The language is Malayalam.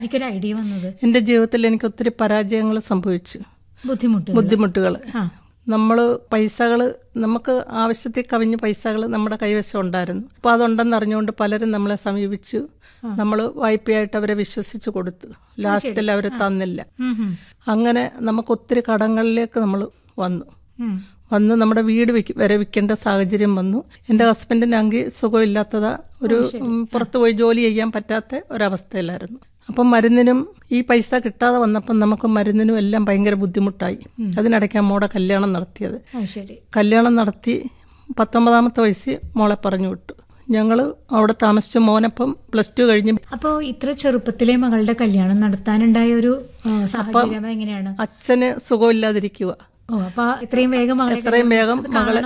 എനിക്കൊരു ഐഡിയ വന്നത് എൻ്റെ ജീവിതത്തിൽ എനിക്ക് ഒത്തിരി പരാജയങ്ങൾ സംഭവിച്ചു ബുദ്ധിമുട്ട് ബുദ്ധിമുട്ടുകൾ ആ നമ്മൾ പൈസകൾ നമുക്ക് ആവശ്യത്തിൽ കവിഞ്ഞ പൈസകൾ നമ്മുടെ കൈവശം ഉണ്ടായിരുന്നു അപ്പോൾ അതുണ്ടെന്ന് അറിഞ്ഞുകൊണ്ട് പലരും നമ്മളെ സമീപിച്ചു നമ്മൾ വായ്പയായിട്ട് അവരെ വിശ്വസിച്ച് കൊടുത്തു ലാസ്റ്റിൽ അവർ തന്നില്ല ഉം, ഉം. അങ്ങനെ നമുക്ക് ഒത്തിരി കടങ്ങളിലേക്ക് നമ്മൾ വന്നു ഉം. വന്ന് നമ്മുടെ വീട് വിക്ക് വരെ വിൽക്കേണ്ട സാഹചര്യം വന്നു എൻ്റെ ഹസ്ബൻഡിനാണെങ്കിൽ സുഖമില്ലാത്തതാ ഒരു ഉം, പുറത്ത് പോയി ജോലി ചെയ്യാൻ പറ്റാത്ത ഒരവസ്ഥയിലായിരുന്നു അപ്പം മരുന്നിനും ഈ പൈസ കിട്ടാതെ വന്നപ്പം നമുക്ക് മരുന്നിനും എല്ലാം ഭയങ്കര ബുദ്ധിമുട്ടായി അതിനിടയ്ക്ക് അമ്മോടെ കല്യാണം നടത്തിയത് ആ ശരി കല്യാണം നടത്തി പത്തൊമ്പതാമത്തെ വയസ്സിൽ മോളെ പറഞ്ഞു വിട്ടു ഞങ്ങൾ അവിടെ താമസിച്ച മോനപ്പം പ്ലസ് ടു കഴിഞ്ഞ് അപ്പോ ഇത്ര ചെറുപ്പത്തിലെ മകളുടെ കല്യാണം നടത്താനുണ്ടായ ഒരു ആ, സാഹചര്യം എങ്ങനെയാണ് അച്ഛന് സുഖമില്ലാതിരിക്കുക ഓ അപ്പൊ എത്രയും വേഗം മകളെ എത്രയും വേഗം അത് മകളെ